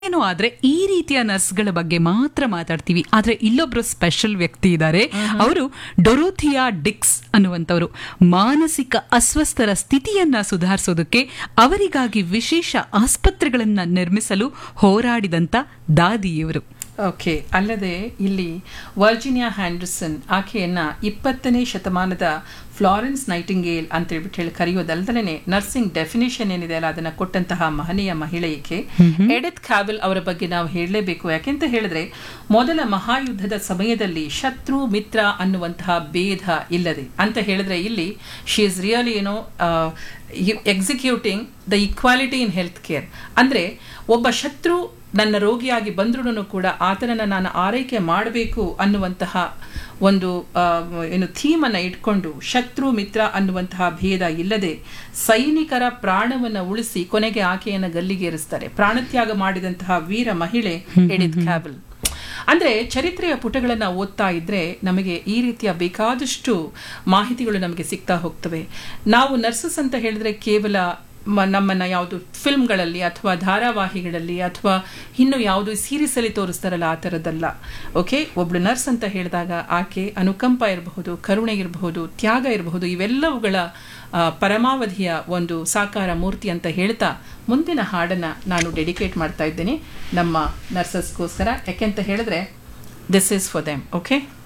ಏನು ಆದ್ರೆ ಈ ರೀತಿಯ ನರ್ಸ್ಗಳ ಬಗ್ಗೆ ಮಾತ್ರ ಮಾತಾಡ್ತೀವಿ ಆದ್ರೆ ಇಲ್ಲೊಬ್ರು ಸ್ಪೆಷಲ್ ವ್ಯಕ್ತಿ ಇದ್ದಾರೆ ಅವರು ಡೊರೋಥಿಯಾ ಡಿಕ್ಸ್ ಅನ್ನುವಂಥವ್ರು ಮಾನಸಿಕ ಅಸ್ವಸ್ಥರ ಸ್ಥಿತಿಯನ್ನ ಸುಧಾರಿಸೋದಕ್ಕೆ ಅವರಿಗಾಗಿ ವಿಶೇಷ ಆಸ್ಪತ್ರೆಗಳನ್ನ ನಿರ್ಮಿಸಲು ಹೋರಾಡಿದಂತ ದಾದಿ ಇವರು ಓಕೆ ಅಲ್ಲದೆ ಇಲ್ಲಿ ವರ್ಜಿನಿಯಾ ಹ್ಯಾಂಡರ್ಸನ್ ಆಕೆಯನ್ನ ಇಪ್ಪತ್ತನೇ ಶತಮಾನದ ಫ್ಲಾರೆನ್ಸ್ ನೈಟಿಂಗೇಲ್ ಅಂತ ಹೇಳ್ಬಿಟ್ಟು ಹೇಳಿ ಕರೆಯೋದಲ್ದಲೇ ನರ್ಸಿಂಗ್ ಡೆಫಿನೇಷನ್ ಏನಿದೆ ಅಲ್ಲ ಅದನ್ನ ಕೊಟ್ಟಂತಹ ಮಹನೀಯ ಮಹಿಳೆ ಈಕೆ ಎಡೆತ್ ಕ್ಯಾವೆಲ್ ಅವರ ಬಗ್ಗೆ ನಾವು ಹೇಳಲೇಬೇಕು ಯಾಕೆಂತ ಹೇಳಿದ್ರೆ ಮೊದಲ ಮಹಾಯುದ್ಧದ ಸಮಯದಲ್ಲಿ ಶತ್ರು ಮಿತ್ರ ಅನ್ನುವಂತಹ ಭೇದ ಇಲ್ಲದೆ ಅಂತ ಹೇಳಿದ್ರೆ ಇಲ್ಲಿ ಶಿ ಇಸ್ ರಿಯಲಿ ಏನೋ executing the equality in health care ಅಂದ್ರೆ ಒಬ್ಬ ಶತ್ರು ನನ್ನ ರೋಗಿಯಾಗಿ ಬಂದ್ರೂ ಕೂಡ ಆತನನ್ನು ನಾನು ಆರೈಕೆ ಮಾಡಬೇಕು ಅನ್ನುವಂತಹ ಒಂದು ಏನು ಥೀಮನ್ನು ಇಟ್ಕೊಂಡು ಶತ್ರು ಮಿತ್ರ ಅನ್ನುವಂತಹ ಭೇದ ಇಲ್ಲದೆ ಸೈನಿಕರ ಪ್ರಾಣವನ್ನು ಉಳಿಸಿ ಕೊನೆಗೆ ಆಕೆಯನ್ನು ಗಲ್ಲಿಗೇರಿಸ್ತಾರೆ ಪ್ರಾಣತ್ಯಾಗ ಮಾಡಿದಂತಹ ವೀರ ಮಹಿಳೆ ಎಡಿತ್ ಕ್ಯಾಬಲ್ ಅಂದ್ರೆ ಚರಿತ್ರೆಯ ಪುಟಗಳನ್ನು ಓದ್ತಾ ಇದ್ರೆ ನಮಗೆ ಈ ರೀತಿಯ ಬೇಕಾದಷ್ಟು ಮಾಹಿತಿಗಳು ನಮಗೆ ಸಿಗ್ತಾ ಹೋಗ್ತವೆ ನಾವು ನರ್ಸಸ್ ಅಂತ ಹೇಳಿದ್ರೆ ಕೇವಲ ನಮ್ಮನ್ನ ಯಾವುದು ಫಿಲ್ಮ್ಗಳಲ್ಲಿ ಅಥವಾ ಧಾರಾವಾಹಿಗಳಲ್ಲಿ ಅಥವಾ ಇನ್ನು ಯಾವುದು ಸೀರೀಸಲ್ಲಿ ತೋರಿಸ್ತಾರಲ್ಲ ಆ ಥರದ್ದಲ್ಲ ಓಕೆ ಒಬ್ಳು ನರ್ಸ್ ಅಂತ ಹೇಳಿದಾಗ ಆಕೆ ಅನುಕಂಪ ಇರಬಹುದು ಕರುಣೆ ಇರಬಹುದು ತ್ಯಾಗ ಇರಬಹುದು ಇವೆಲ್ಲವುಗಳ ಪರಮಾವಧಿಯ ಒಂದು ಸಾಕಾರ ಮೂರ್ತಿ ಅಂತ ಹೇಳ್ತಾ ಮುಂದಿನ ಹಾಡನ್ನು ನಾನು ಡೆಡಿಕೇಟ್ ಮಾಡ್ತಾ ಇದ್ದೇನೆ ನಮ್ಮ ನರ್ಸಸ್ಗೋಸ್ಕರ ಯಾಕೆಂತ ಹೇಳಿದ್ರೆ this is for them okay